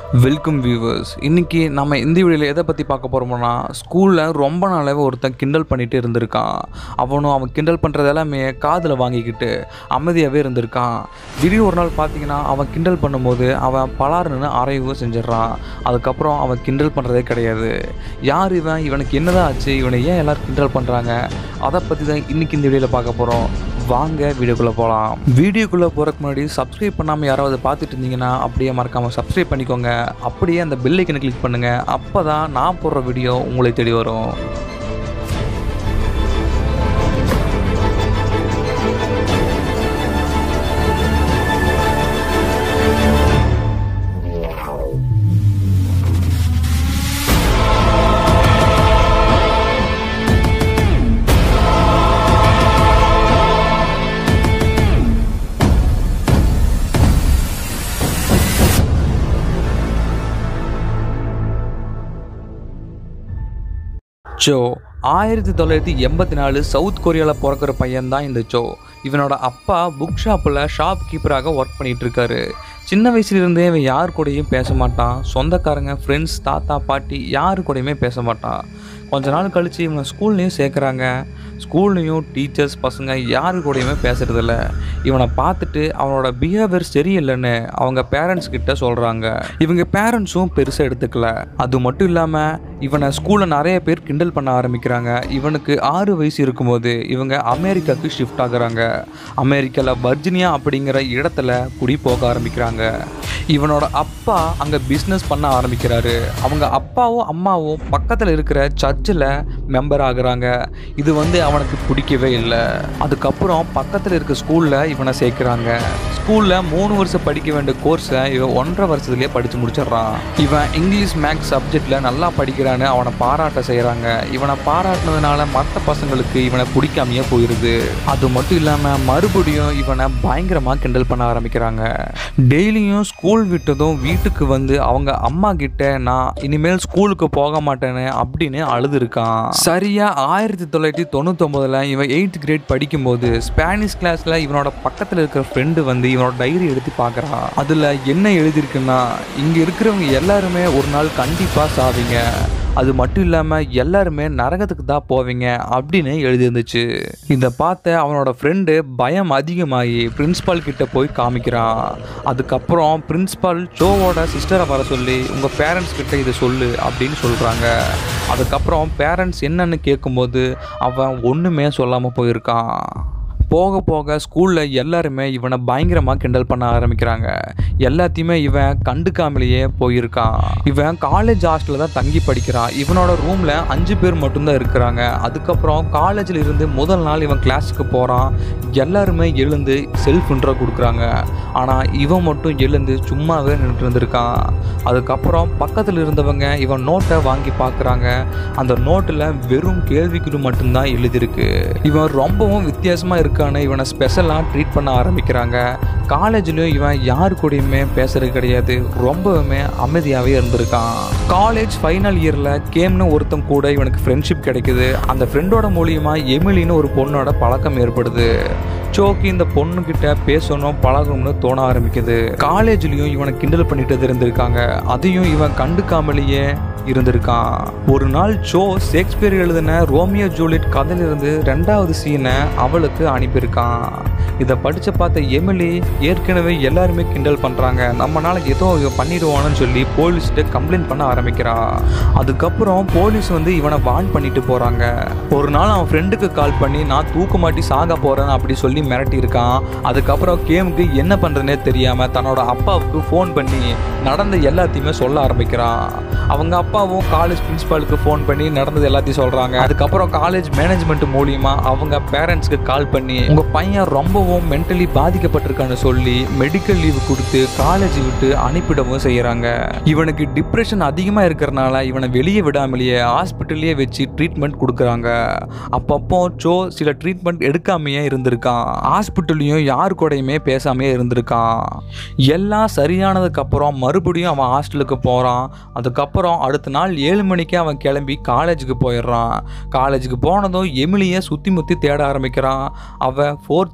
Welcome viewers இன்னைக்கு நம்ம இந்த வீடியோவில் எதை பற்றி பார்க்க போகிறோம்னா ஸ்கூலில் ரொம்ப நாளாவே ஒருத்தன் கிண்டல் பண்ணிட்டு இருந்திருக்கான் அவனும் அவன் கிண்டல் பண்ணுறது எல்லாமே காதில் வாங்கிக்கிட்டு அமைதியாகவே இருந்திருக்கான் திடீர்னு ஒரு நாள் பார்த்தீங்கன்னா அவன் கிண்டல் பண்ணும்போது அவன் பலாருன்னு அறையவும் செஞ்சிடறான் அதுக்கப்புறம் அவன் கிண்டல் பண்ணுறதே கிடையாது யார் இவன் இவனுக்கு என்னதான் ஆச்சு இவனை ஏன் எல்லாரும் கிண்டல் பண்ணுறாங்க அதை பற்றி தான் இன்னைக்கு இந்த வீடியோவில் பார்க்க போகிறோம் வாங்க வீடியோக்குள்ளே போகலாம் வீடியோக்குள்ளே போகிறதுக்கு முன்னாடி சப்ஸ்கிரைப் பண்ணாமல் யாராவது பார்த்துட்டு இருந்தீங்கன்னா அப்படியே மறக்காமல் சப்ஸ்கிரைப் பண்ணிக்கோங்க அப்படியே அந்த பெல் ஐக்கனை கிளிக் பண்ணுங்கள் அப்போ தான் நான் போடுற வீடியோ உங்களை தேடி வரும் சோ ஆயிரத்தி தொள்ளாயிரத்தி எண்பத்தி நாலு சவுத் கொரியாவில் பிறக்கிற பையன் தான் இந்த சோ இவனோட அப்பா புக் ஷாப்பில் ஷாப் கீப்பராக ஒர்க் பண்ணிட்டு இருக்காரு சின்ன வயசுலேருந்தே இவன் யார் கூடயும் பேச மாட்டான் சொந்தக்காரங்க ஃப்ரெண்ட்ஸ் தாத்தா பாட்டி யாரு கூடயுமே பேச மாட்டான் கொஞ்ச நாள் கழித்து இவனை ஸ்கூல்லையும் சேர்க்குறாங்க ஸ்கூல்லையும் டீச்சர்ஸ் பசங்க யாரு கூடயுமே பேசுறதில்ல இவனை பார்த்துட்டு அவனோட பிஹேவியர் சரியில்லைன்னு அவங்க பேரண்ட்ஸ் கிட்ட சொல்கிறாங்க இவங்க பேரண்ட்ஸும் பெருசாக எடுத்துக்கல அது மட்டும் இல்லாமல் இவனை ஸ்கூலில் நிறைய பேர் கிண்டல் பண்ண ஆரம்பிக்கிறாங்க இவனுக்கு ஆறு வயசு இருக்கும்போது இவங்க அமெரிக்காவுக்கு ஷிஃப்ட் ஆகுறாங்க அமெரிக்காவில் வர்ஜினியா அப்படிங்கிற இடத்துல குடி போக ஆரம்பிக்கிறாங்க இவனோட அப்பா அங்கே பிஸ்னஸ் பண்ண ஆரம்பிக்கிறாரு அவங்க அப்பாவும் அம்மாவும் பக்கத்தில் இருக்கிற சர்ச்சில் மெம்பர் ஆகுறாங்க இது வந்து அவனுக்கு பிடிக்கவே இல்லை அதுக்கப்புறம் பக்கத்தில் இருக்க ஸ்கூலில் இவனை சேர்க்குறாங்க ஸ்கூலில் மூணு வருஷம் படிக்க வேண்டிய கோர்ஸை இவன் ஒன்றரை வருஷத்துலேயே படித்து முடிச்சிடுறான் இவன் இங்கிலீஷ் மேக்ஸ் சப்ஜெக்டில் நல்லா படிக்கிறான்னு அவனை பாராட்ட செய்கிறாங்க இவனை பாராட்டினதுனால மற்ற பசங்களுக்கு இவனை பிடிக்காமையே போயிடுது அது மட்டும் இல்லாமல் மறுபடியும் இவனை பயங்கரமாக கிண்டல் பண்ண ஆரம்பிக்கிறாங்க டெய்லியும் ஸ்கூல் விட்டதும் வீட்டுக்கு வந்து அவங்க அம்மா கிட்ட நான் இனிமேல் ஸ்கூலுக்கு போக மாட்டேன்னு அப்படின்னு அழுதுருக்கான் சரியா ஆயிரத்தி தொள்ளாயிரத்தி தொண்ணூத்தொம்பதுல இவன் எயித் கிரேட் படிக்கும்போது ஸ்பானிஷ் கிளாஸ்ல இவனோட பக்கத்தில் இருக்கிற ஃப்ரெண்டு வந்து இவனோட டைரி எடுத்து பார்க்குறான் அதில் என்ன எழுதியிருக்குன்னா இங்கே இருக்கிறவங்க எல்லாருமே ஒரு நாள் கண்டிப்பாக சாவீங்க அது மட்டும் இல்லாமல் எல்லாருமே நரகத்துக்கு தான் போவீங்க அப்படின்னு எழுதியிருந்துச்சு இதை பார்த்த அவனோட ஃப்ரெண்டு பயம் அதிகமாகி பிரின்ஸ்பால் கிட்ட போய் காமிக்கிறான் அதுக்கப்புறம் பிரின்ஸ்பால் ஜோவோட சிஸ்டரை வர சொல்லி உங்கள் பேரண்ட்ஸ் கிட்ட இதை சொல்லு அப்படின்னு சொல்கிறாங்க அதுக்கப்புறம் பேரண்ட்ஸ் என்னன்னு கேட்கும்போது அவன் ஒன்றுமே சொல்லாமல் போயிருக்கான் போக போக ஸ்கூலில் எல்லாருமே இவனை பயங்கரமாக கிண்டல் பண்ண ஆரம்பிக்கிறாங்க எல்லாத்தையுமே இவன் கண்டுக்காமலேயே போயிருக்கான் இவன் காலேஜ் ஹாஸ்டலில் தான் தங்கி படிக்கிறான் இவனோட ரூமில் அஞ்சு பேர் மட்டும்தான் இருக்கிறாங்க அதுக்கப்புறம் காலேஜில் இருந்து முதல் நாள் இவன் கிளாஸுக்கு போகிறான் எல்லாருமே எழுந்து செல்ஃப் இன்ட்ரோ கொடுக்குறாங்க ஆனால் இவன் மட்டும் எழுந்து சும்மாவே நின்று இருந்திருக்கான் அதுக்கப்புறம் பக்கத்தில் இருந்தவங்க இவன் நோட்டை வாங்கி பார்க்குறாங்க அந்த நோட்டில் வெறும் கேள்விக்குறி மட்டும்தான் எழுதியிருக்கு இவன் ரொம்பவும் வித்தியாசமாக இருக்கான்னு இவனை ஸ்பெஷலாக ட்ரீட் பண்ண ஆரம்பிக்கிறாங்க காலேஜ்லேயும் இவன் யாரு கூடயுமே பேசுறது கிடையாது ரொம்பவுமே அமைதியாகவே இருந்திருக்கான் காலேஜ் ஃபைனல் இயரில் கேம்னு ஒருத்தன் கூட இவனுக்கு ஃப்ரெண்ட்ஷிப் கிடைக்குது அந்த ஃப்ரெண்டோட மூலியமா எமிலின்னு ஒரு பொண்ணோட பழக்கம் ஏற்படுது சோக்கி இந்த பொண்ணுக்கிட்ட பேசணும் பழகணும்னு தோண ஆரம்பிக்குது காலேஜ்லேயும் இவனை கிண்டல் பண்ணிட்டு இருந்திருக்காங்க அதையும் இவன் கண்டுக்காமலேயே இருந்திருக்கான் ஒரு நாள் ஜோ ஷேக்ஸ்பியர் எழுதின ரோமியோ ஜூலியட் கதையிலிருந்து ரெண்டாவது சீனை அவளுக்கு அனுப்பியிருக்கான் இதை படித்து பார்த்த எமிலி ஏற்கனவே எல்லாருமே கிண்டல் பண்ணுறாங்க நம்மனால ஏதோ இவன் பண்ணிடுவான்னு சொல்லி போலீஸ்கிட்ட கம்ப்ளைண்ட் பண்ண ஆரம்பிக்கிறான் அதுக்கப்புறம் போலீஸ் வந்து இவனை வான் பண்ணிட்டு போகிறாங்க ஒரு நாள் அவன் ஃப்ரெண்டுக்கு கால் பண்ணி நான் தூக்கு மாட்டி சாக போகிறேன் அப்படி சொல்லி மிரட்டியிருக்கான் அதுக்கப்புறம் கேமுக்கு என்ன பண்ணுறதுனே தெரியாமல் தன்னோட அப்பாவுக்கு ஃபோன் பண்ணி நடந்த எல்லாத்தையுமே சொல்ல ஆரம்பிக்கிறான் அவங்க அப்பாவும் காலேஜ் பிரின்சிபாலுக்கு ஃபோன் பண்ணி நடந்தது எல்லாத்தையும் சொல்கிறாங்க அதுக்கப்புறம் காலேஜ் மேனேஜ்மெண்ட் மூலியமா அவங்க பேரண்ட்ஸ்க்கு கால் பண்ணி உங்கள் பையன் ரொம்பவும் மென்டலி பாதிக்கப்பட்டிருக்கான்னு சொல்லி மெடிக்கல் லீவ் கொடுத்து காலேஜ் விட்டு அனுப்பிடவும் செய்கிறாங்க இவனுக்கு டிப்ரெஷன் அதிகமாக இருக்கிறனால இவனை வெளியே விடாமலேயே ஹாஸ்பிட்டல்லையே வச்சு ட்ரீட்மெண்ட் கொடுக்குறாங்க அப்பப்போ சோ சில ட்ரீட்மெண்ட் எடுக்காமையே இருந்திருக்கான் ஹாஸ்பிட்டல்லையும் யார் கூடயுமே பேசாமையே இருந்திருக்கான் எல்லாம் சரியானதுக்கு அப்புறம் மறுபடியும் அவன் ஹாஸ்டலுக்கு போகிறான் அதுக்கப்புறம் அடுத்த நாள் ஏழு மணிக்கு அவன் கிளம்பி காலேஜுக்கு போயிடுறான் காலேஜுக்கு போனதும் எமிலியை சுற்றி முற்றி தேட ஆரம்பிக்கிறான் அவன் ஃபோர்த்து ஃப்ளோரில்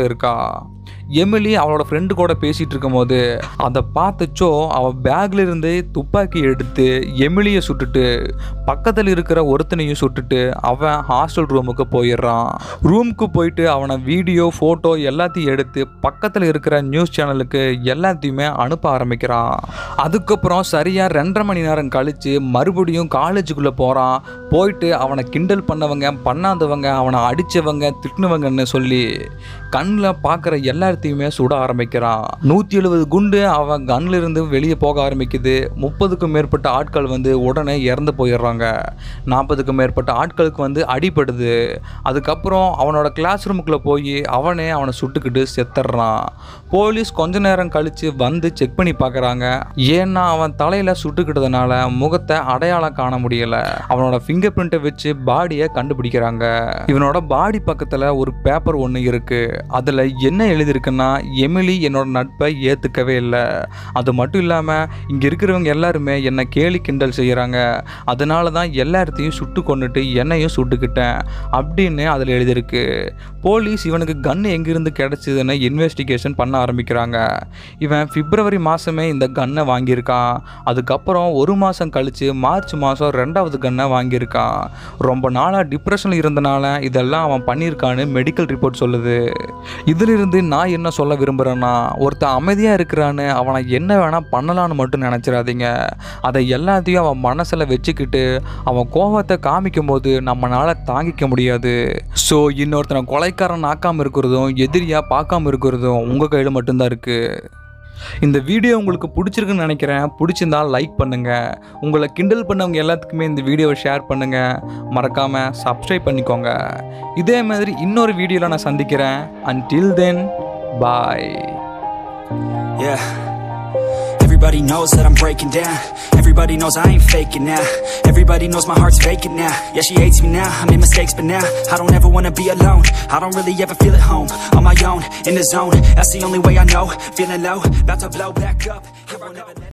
கூட இருக்கா எமிலி அவளோட ஃப்ரெண்டு கூட பேசிட்டு இருக்கும்போது அதை பார்த்துச்சோ அவள் பேக்ல இருந்து துப்பாக்கி எடுத்து எமிலியை சுட்டுட்டு பக்கத்தில் இருக்கிற ஒருத்தனையும் சுட்டுட்டு அவன் ஹாஸ்டல் ரூமுக்கு போயிடுறான் ரூமுக்கு போயிட்டு அவனை வீடியோ ஃபோட்டோ எல்லாத்தையும் எடுத்து பக்கத்தில் இருக்கிற நியூஸ் சேனலுக்கு எல்லாத்தையுமே அனுப்ப ஆரம்பிக்கிறான் அதுக்கப்புறம் சரியாக ரெண்டரை மணி நேரம் கழித்து மறுபடியும் காலேஜுக்குள்ளே போகிறான் போயிட்டு அவனை கிண்டல் பண்ணவங்க பண்ணாதவங்க அவனை அடித்தவங்க திட்டினவங்கன்னு சொல்லி கண்ணில் பார்க்குற எல்லாத்தையுமே சுட ஆரம்பிக்கிறான் நூற்றி எழுபது குண்டு அவன் கன்ல இருந்து வெளியே போக ஆரம்பிக்குது முப்பதுக்கும் மேற்பட்ட ஆட்கள் வந்து உடனே இறந்து போயிடுறாங்க நாற்பதுக்கும் மேற்பட்ட ஆட்களுக்கு வந்து அடிபடுது அதுக்கப்புறம் அவனோட கிளாஸ் ரூமுக்குள்ளே போய் அவனே அவனை சுட்டுக்கிட்டு செத்துடுறான் போலீஸ் கொஞ்ச நேரம் கழித்து வந்து செக் பண்ணி பார்க்குறாங்க ஏன்னா அவன் தலையில் சுட்டுக்கிட்டதுனால முகத்தை அடையாளம் காண முடியல அவனோட ஃபிங்கர் பிரிண்ட்டை வச்சு பாடியை கண்டுபிடிக்கிறாங்க இவனோட பாடி பக்கத்தில் ஒரு பேப்பர் ஒன்று இருக்கு அதில் என்ன எழுதியிருக்குன்னா எமிலி என்னோட நட்பை ஏற்றுக்கவே இல்லை அது மட்டும் இல்லாமல் இங்கே இருக்கிறவங்க எல்லாருமே என்னை கேலி கிண்டல் செய்கிறாங்க அதனால தான் எல்லாத்தையும் சுட்டு கொண்டுட்டு என்னையும் சுட்டுக்கிட்டேன் அப்படின்னு அதில் எழுதியிருக்கு போலீஸ் இவனுக்கு கன் எங்கிருந்து கிடச்சிதுன்னு இன்வெஸ்டிகேஷன் பண்ண ஆரம்பிக்கிறாங்க இவன் பிப்ரவரி மாதமே இந்த கன்னை வாங்கியிருக்கான் அதுக்கப்புறம் ஒரு மாதம் கழித்து மார்ச் மாதம் ரெண்டாவது கன்னை வாங்கியிருக்கான் ரொம்ப நாளாக டிப்ரெஷனில் இருந்தனால இதெல்லாம் அவன் பண்ணியிருக்கான்னு மெடிக்கல் ரிப்போர்ட் சொல்லுது இதிலிருந்து நான் என்ன சொல்ல விரும்புகிறேன்னா ஒருத்தன் அமைதியாக இருக்கிறான்னு அவனை என்ன வேணால் பண்ணலான்னு மட்டும் நினச்சிடாதீங்க அதை எல்லாத்தையும் அவன் மனசில் வச்சுக்கிட்டு அவன் கோபத்தை காமிக்கும் போது நம்மளால் தாங்கிக்க முடியாது ஸோ இன்னொருத்தனை கொலைக்காரன் ஆக்காமல் இருக்கிறதும் எதிரியாக பார்க்காம இருக்கிறதும் உங்கள் கையில் மட்டும்தான் இருக்குது இந்த வீடியோ உங்களுக்கு பிடிச்சிருக்குன்னு நினைக்கிறேன் பிடிச்சிருந்தா லைக் பண்ணுங்கள் உங்களை கிண்டல் பண்ணவங்க எல்லாத்துக்குமே இந்த வீடியோவை ஷேர் பண்ணுங்கள் மறக்காமல் சப்ஸ்கிரைப் பண்ணிக்கோங்க இதே மாதிரி இன்னொரு வீடியோவில் நான் சந்திக்கிறேன் until then bye Yeah. Everybody knows that I'm breaking down. Everybody knows I ain't faking now. Everybody knows my heart's vacant now. Yeah, she hates me now. I made mistakes, but now I don't ever wanna be alone. I don't really ever feel at home. On my own, in the zone. That's the only way I know. Feeling low, about to blow back up. Here I go.